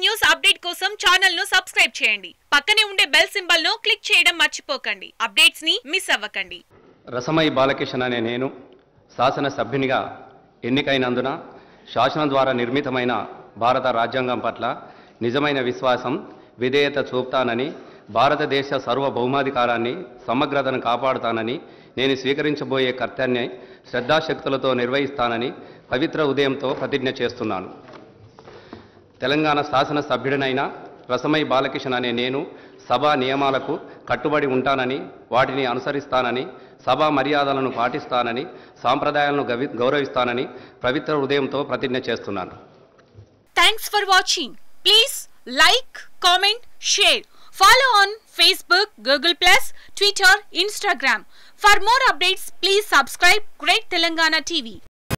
news update కోసం channel ను subscribe చేయండి పక్కనే ఉండే బెల్ సింబల్ ను క్లిక్ చేయడం మర్చిపోకండి అప్డేట్స్ ని మిస్ అవ్వకండి రసమై బాలకిషన్ అనే నేను శాసన సభ్యునిగా ఎన్నికైనందున శాసనం ద్వారా నిర్మితమైన భారత రాజ్యాంగం పట్ల నిజమైన విశ్వాసం విధేయత చూపుతానని భారతదేశ సార్వభౌమాధికారాన్ని సమగ్రతను కాపాడుతానని నేను స్వీకరించబోయే కర్తవ్యాన్ని శ్రద్ధాశక్తులతో నిర్వహిస్తానని పవిత్ర ఉదయంతో ప్రతిజ్ఞ చేస్తున్నాను తెలంగాణ శాసన సభ్యుడినైన రసమై బాలకిషన్ అనే నేను సభా నియమాలకు కట్టుబడి ఉంటానని వాటిని అనుసరిస్తానని సభా మర్యాదలను పాటిస్తానని సాంప్రదాయాలను గవి- గౌరవిస్తానని పవిత్ర హృదయంతో ప్రతిజ్ఞ చేస్తున్నాను thanks for watching please like comment share follow on Facebook Google plus Twitter Instagram for more updates please subscribe great Telangana TV